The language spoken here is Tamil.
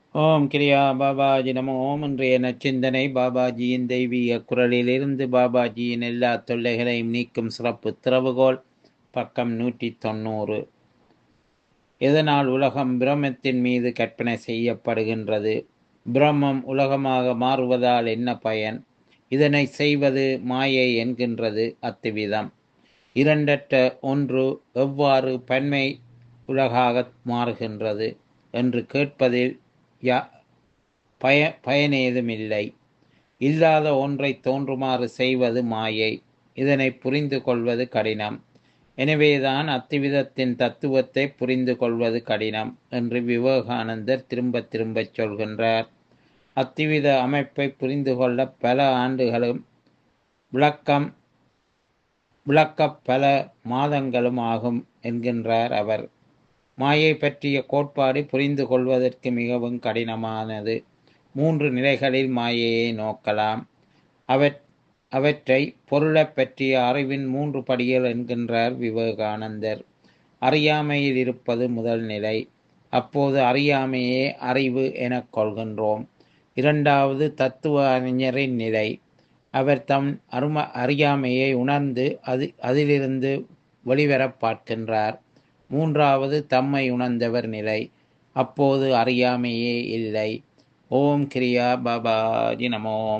ஓம் கிரியா பாபாஜி நமோ ஓம் இன்றைய நச்சிந்தனை பாபாஜியின் தெய்வீக குரலிலிருந்து பாபாஜியின் எல்லா தொல்லைகளையும் நீக்கும் சிறப்பு திறவுகோல் பக்கம் நூற்றி தொண்ணூறு இதனால் உலகம் பிரம்மத்தின் மீது கற்பனை செய்யப்படுகின்றது பிரம்மம் உலகமாக மாறுவதால் என்ன பயன் இதனை செய்வது மாயை என்கின்றது அத்துவிதம் இரண்டற்ற ஒன்று எவ்வாறு பன்மை உலகாக மாறுகின்றது என்று கேட்பதில் யா பய பயனேதுமில்லை இல்லாத ஒன்றை தோன்றுமாறு செய்வது மாயை இதனை புரிந்து கொள்வது கடினம் எனவேதான் அத்துவிதத்தின் தத்துவத்தை புரிந்து கொள்வது கடினம் என்று விவேகானந்தர் திரும்ப திரும்பச் சொல்கின்றார் அத்துவித அமைப்பை புரிந்து கொள்ள பல ஆண்டுகளும் விளக்கம் விளக்க பல மாதங்களும் ஆகும் என்கின்றார் அவர் மாயை பற்றிய கோட்பாடு புரிந்து கொள்வதற்கு மிகவும் கடினமானது மூன்று நிலைகளில் மாயையை நோக்கலாம் அவற் அவற்றை பொருளை பற்றிய அறிவின் மூன்று படிகள் என்கின்றார் விவேகானந்தர் அறியாமையில் இருப்பது முதல் நிலை அப்போது அறியாமையே அறிவு எனக் கொள்கின்றோம் இரண்டாவது தத்துவ அறிஞரின் நிலை அவர் தம் அரும அறியாமையை உணர்ந்து அது அதிலிருந்து வெளிவரப் பார்க்கின்றார் மூன்றாவது தம்மை உணர்ந்தவர் நிலை அப்போது அறியாமையே இல்லை ஓம் கிரியா பாபாஜி நமோ